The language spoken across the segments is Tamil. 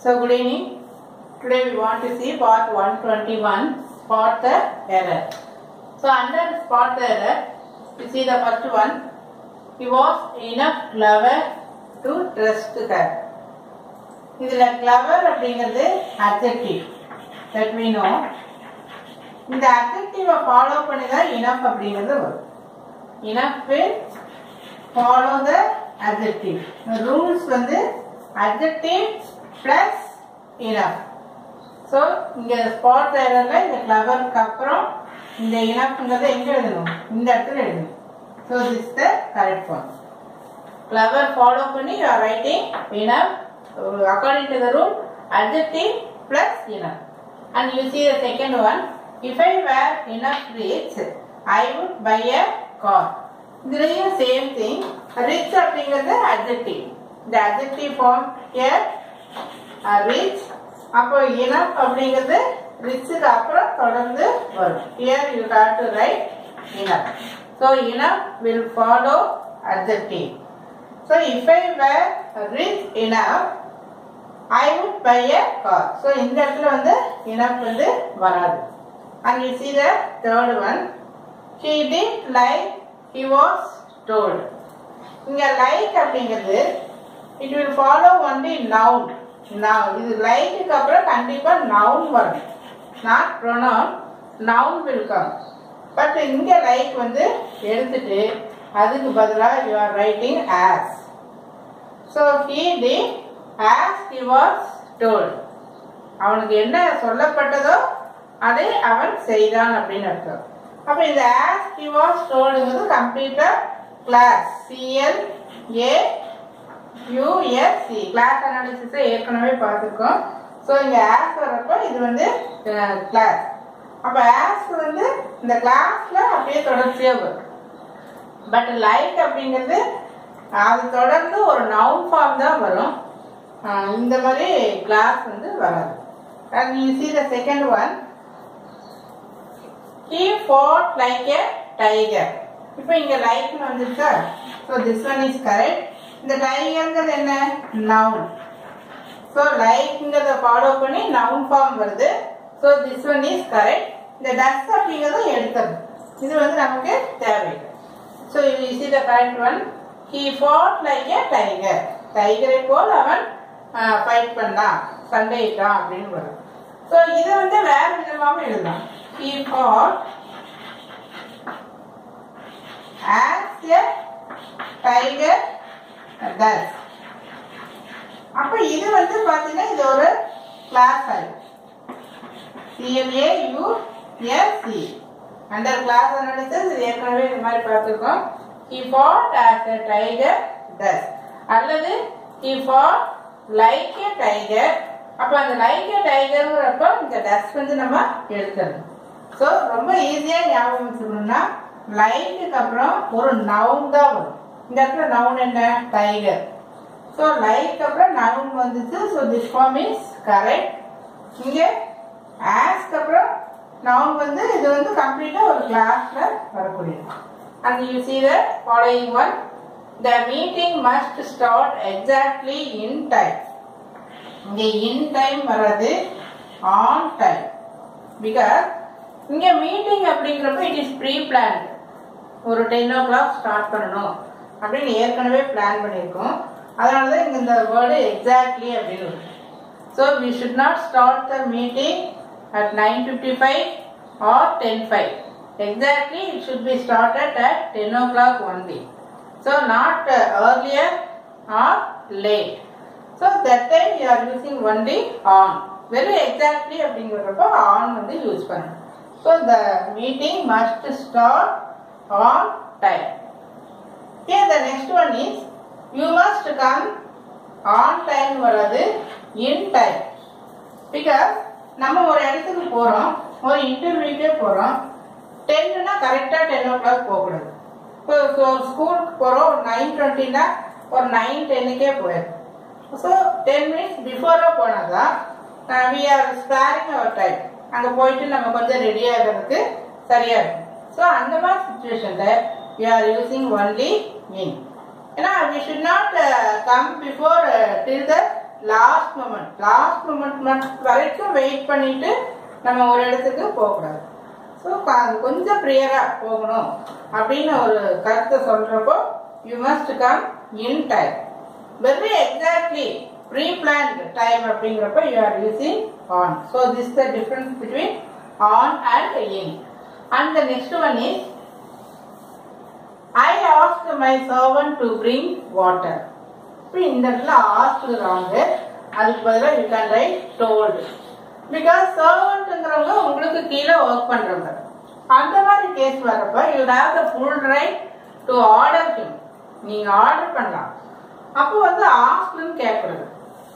So good evening. Today we want to see part 121, spot the error. So under spot the error, you see the first one. He was enough clever to trust her. இதுல clever அப்படிங்கிறது adjective that we know. இந்த adjective ஃபாலோ பண்ணி தான் enough அப்படிங்கிறது வரும் enough will follow the adjective. The rules வந்து adjective plus enough. ஸோ இங்கே ஸ்பாட் எரரில் இந்த கிளவருக்கு அப்புறம் இந்த இனப்புங்கிறத எங்கே எழுதணும் இந்த இடத்துல எழுதணும் so this the correct one clever follow பண்ணி you are writing enough according to the rule adjective plus enough and you see the second one if I were enough rich I would buy a car இதுலேயும் சேம் திங் ரிச் அப்படிங்கிறது அட்ஜெக்டிவ் இந்த அட்ஜெக்டிவ் ஃபார்ம் ஹியர் ரிச் அப்போ இனப் அப்படிங்கிறது ரிச்சுக்கு அப்புறம் தொடர்ந்து வரும் here you have to write enough so enough will follow adjective so if I were rich enough I would buy a car so இந்த இடத்துல வந்து இனப் வந்து வராது and you see the third one she did like he was told இங்கே லைக் அப்படிங்கிறது it will follow only noun noun இது லைக்குக்கு அப்புறம் கண்டிப்பாக நவுன் வரும் not pronoun noun will come but இங்கே லைக் வந்து எடுத்துட்டு அதுக்கு பதிலாக you are writing as so he did as he was told அவனுக்கு என்ன சொல்லப்பட்டதோ அதை அவன் செய்தான் அப்படின்னு அர்த்தம் அப்போ இந்த ஆஸ் ஹி வாஸ் டோல்டுங்கிறது கம்ப்ளீட்டாக clause C L A U S C clause அனாலிசிஸை ஏற்கனவே பார்த்துருக்கோம் ஸோ இங்கே ஆஸ் வர்றப்போ இது வந்து கிளாஸ் அப்போ ஆஸ் வந்து இந்த கிளாஸில் அப்படியே தொடர்ச்சியாக வரும் பட் லைக் அப்படிங்கிறது அது தொடர்ந்து ஒரு நவுன் ஃபார்ம் தான் வரும் ஆஹ் இந்த மாதிரி கிளாஸ் வந்து வராது and you see the second one he fought like a tiger இப்போ இங்கே லைக்னு வந்துருச்சா so this one is correct இந்த டைகர்ங்கிறது என்ன நவுன் ஸோ லைக்ங்கிறத ஃபாலோ பண்ணி நவுன் ஃபார்ம் வருது so this one is correct இந்த டஸ் அப்படிங்கிறத எடுத்தது இது வந்து நமக்கு தேவையில்லை ஸோ இது is the correct one he fought like a tiger tiger போல் அவன் ஃபைட் பண்ணான் சண்டையிட்டான் அப்படின்னு வரும் ஸோ இதை வந்து வேற விதமாகவும் எழுதலாம் he fought as a tiger does அப்ப இது வந்து பாத்தீங்கன்னா இது ஒரு கிளாஸ் ஆயிடும் C L A U S E under clause analysis இது ஏற்கனவே இந்த மாதிரி பார்த்துருக்கோம் he fought as a tiger does அல்லது he fought like a tiger அப்ப அந்த லைக் எ டைகர்ங்கிறப்ப இந்த டஸ் வந்து நம்ம எழுதணும் ஸோ ரொம்ப ஈஸியா ஞாபகம் வச்சுக்கணும்னா லைட்டுக்கு அப்புறம் ஒரு நவுன் தான் வரும் இந்த இடத்துல நவுன் என்ன டைகர் ஸோ லைக் அப்புறம் நவுன் வந்துச்சு so this form is correct இங்கே ஆஸ்க்கு அப்புறம் நவுன் வந்து இது வந்து கம்ப்ளீட்டாக ஒரு கிளாஸ்ல வரக்கூடியது and you see the following one the meeting must start exactly in time இங்கே இன் டைம் வராது ஆன் டைம் பிகாஸ் இங்கே மீட்டிங் அப்படிங்கிறப்ப இட் இஸ் ப்ரீ பிளான் ஒரு டென் ஓ கிளாக் ஸ்டார்ட் பண்ணணும் அப்படின்னு ஏற்கனவே பிளான் பண்ணியிருக்கோம் அதனால தான் இங்கே இந்த வேர்டு எக்ஸாக்ட்லி அப்படின்னு இருக்கு so we should not start the meeting at nine fifty five or ten five exactly it should be started at ten o'clock only so not earlier or late so that time you are using only on வெறும் எக்ஸாக்ட்லி அப்படிங்கிறப்போ ஆன் வந்து யூஸ் பண்ணணும் so the meeting must start on time Here the next one is you must come on time வராது in time because நம்ம ஒரு இடத்துக்கு போறோம் ஒரு இன்டர்வியூக்கே போறோம் டென்னுனா கரெக்டா டென் ஓ கிளாக் போகக்கூடாது இப்போ ஸ்கூலுக்கு போறோம் ஒரு நைன் டுவெண்ட்டினா ஒரு நைன் டென்னுக்கே போயிடும் ஸோ டென் மினிட்ஸ் பிஃபோரா போனாதான் we are sparing our time அங்கே போயிட்டு நம்ம கொஞ்சம் ரெடி ஆகிறதுக்கு சரியா இருக்கும் ஸோ அந்த மாதிரி சுச்சுவேஷன்ல we are using only in ஏன்னா we should not come before till the last moment last moment வரைக்கும் வெயிட் பண்ணிட்டு நம்ம ஒரு இடத்துக்கு போகக்கூடாது ஸோ கொஞ்சம் ப்ரியராக போகணும் அப்படின்னு ஒரு கருத்தை சொல்றப்போ you must come in time very exactly pre planned time அப்படிங்கிறப்ப you are using on so this the difference between on and in and the next one is I ask my servant to bring water இப்போ இந்த இடத்துல ஆஸ்க்குறாங்க அதுக்கு பதிலாக you can write told because சர்வன்ட்டுங்கிறவங்க உங்களுக்கு கீழே ஒர்க் பண்றவங்க அந்த மாதிரி கேஸ் வரப்ப you have the full right to order him நீங்க ஆர்டர் பண்ணலாம் அப்போ வந்து ஆஸ்க்னு கேட்கறது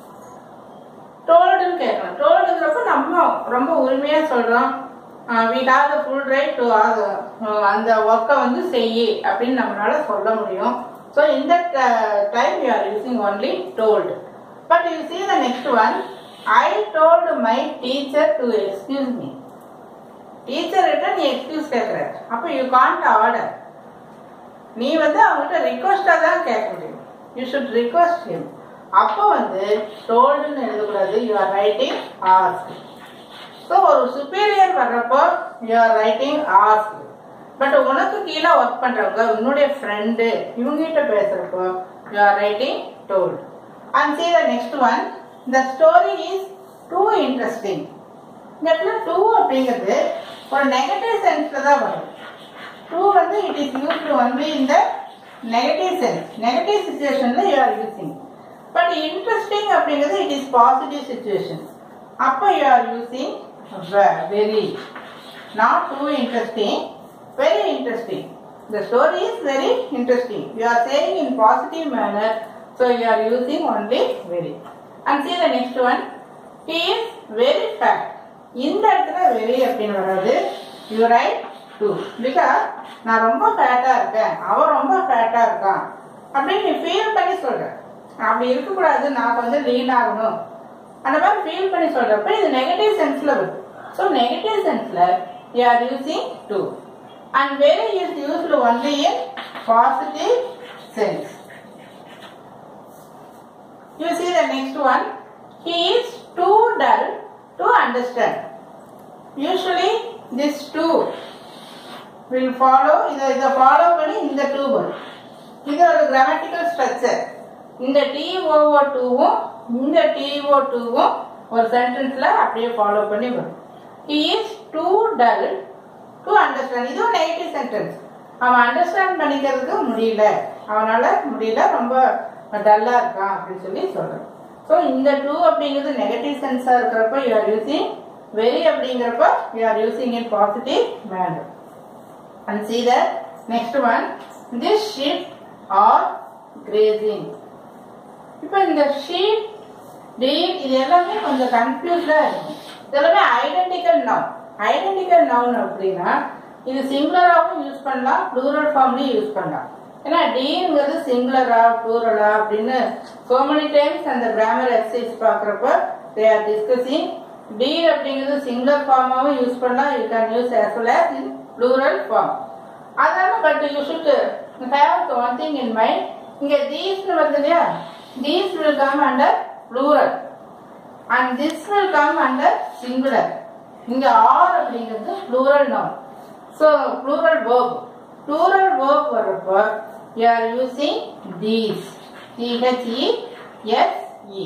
டோல்டுன்னு கேட்கணும் டோல்டுங்கிறப்ப நம்ம ரொம்ப உரிமையா சொல்றோம் we have the full right to அந்த ஒர்க்கை வந்து செய்யி அப்படின்னு நம்மளால சொல்ல முடியும் ஸோ இந்த time you are using only told but you see the next one I told my teacher to excuse me teacher கிட்ட நீ எக்ஸ்கியூஸ் கேட்குற அப்போ யூ காண்ட் ஆர்டர் நீ வந்து அவங்ககிட்ட ரிக்வஸ்டாக தான் கேட்க முடியும் யூ ஷுட் ரிக்வஸ்ட் ஹிம் அப்போ வந்து டோல்டுன்னு எழுதக்கூடாது you are writing ask so ஒரு சுப்பீரியர் வர்றப்போ you are writing ask but உனக்கு கீழே ஒர்க் பண்றவங்க உன்னுடைய ஃப்ரெண்டு இவங்ககிட்ட பேசுறப்போ you are writing told and see the next one the story is too interesting இந்த இடத்துல டூ அப்படிங்கிறது ஒரு நெகட்டிவ் சென்ஸ்ல தான் வரும் டூ வந்து இட் இஸ் யூஸ்டு ஒன்லி இந்த நெகட்டிவ் சென்ஸ் நெகட்டிவ் சுச்சுவேஷன்ல you are using but interesting அப்படிங்கிறது இட் இஸ் பாசிட்டிவ் சுச்சுவேஷன் அப்போ you are using very not too interesting very interesting The story is very interesting. You are saying in positive manner, so you are using only very. And see the next one. He is very fat. இந்த இடத்துல வெரி அப்படின்னு வராது யூ ரைட் டூ பிகாஸ் நான் ரொம்ப ஃபேட்டா இருக்கேன் அவன் ரொம்ப ஃபேட்டா இருக்கான் அப்படின்னு நீ ஃபீல் பண்ணி சொல்ற அப்படி இருக்கக்கூடாது நான் கொஞ்சம் லீன் ஆகணும் அந்த மாதிரி ஃபீல் பண்ணி சொல்றப்ப இது நெகட்டிவ் சென்ஸ்ல வருது ஸோ நெகட்டிவ் சென்ஸ்ல you are using too and very is used only in positive sense You see the next one. He is too dull to understand. Usually this two will follow இதை இதை ஃபாலோ பண்ணி இந்த டூ வரும் இது ஒரு கிராமட்டிக்கல் ஸ்ட்ரக்சர் இந்த டிஓஓ டூவும் இந்த டிஓ டூவும் ஒரு சென்டென்ஸ்ல அப்படியே ஃபாலோ பண்ணி வரும் he is too dull to understand இதுவும் நெகட்டிவ் சென்டென்ஸ் அவன் அண்டர்ஸ்டாண்ட் பண்ணிக்கிறதுக்கு முடியல அவனால முடியல ரொம்ப டல்லா இருக்கான் அப்படின்னு சொல்லி சொல்றேன் ஸோ இந்த டூ அப்படிங்கிறது நெகட்டிவ் சென்ஸா இருக்கிறப்ப யூ ஆர் யூசிங் வெரி அப்படிங்கிறப்ப you are using in positive manner and see the next one this sheep are grazing இப்போ இந்த ஷீட் டீல் இது எல்லாமே கொஞ்சம் கன்ஃபியூஸ்டா இருக்கும் இதெல்லாமே ஐடென்டிக்கல் நவுன் ஐடென்டிக்கல் நவுன் அப்படின்னா இது சிங்குலராகவும் யூஸ் பண்ணலாம் ப்ளூரல் ஃபார்ம்லயும் யூஸ் பண்ணலாம் ஏன்னா டீங்கிறது சிங்குலரா ப்ளூரலா அப்படின்னு so many டைம்ஸ் அந்த கிராமர் எக்ஸசைஸ் பார்க்குறப்ப தே ஆர் டிஸ்கசிங் டீல் அப்படிங்கிறது சிங்குலர் ஃபார்மாவும் யூஸ் பண்ணலாம் you can use as well as in plural form அதனால but you should have one thing in mind இங்க தீஸ்னு வருது இல்லையா these will come under plural and this will come under singular இங்க ஆர் அப்படிங்கிறது plural noun so plural verb plural verb வர்றப்போ you are using these T H E S E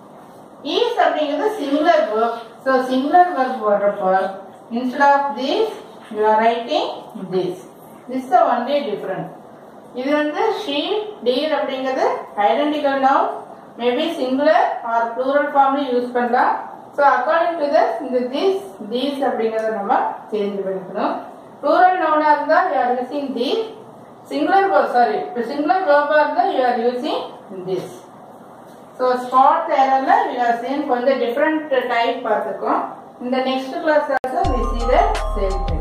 is அப்படிங்கிறது singular verb so singular verb வர்றப்போ instead of this you are writing this this is the only difference இது வந்து she deer அப்படிங்கிறது identical noun maybe singular or plural formல யூஸ் பண்ணலாம் so according to this இந்த this these அப்படிங்கறத நம்ம சேஞ்ச் பண்ணிக்கணும் plural noun ஆ இருந்தா you are using these singular verb sorry இப்போ singular verb ஆ இருந்தா you are using this so spot எரர்ல வி ஆர் சேம் கொஞ்சம் டிஃப்ரெண்ட் டைப் பார்த்துக்கோம் இந்த next class also we see the same thing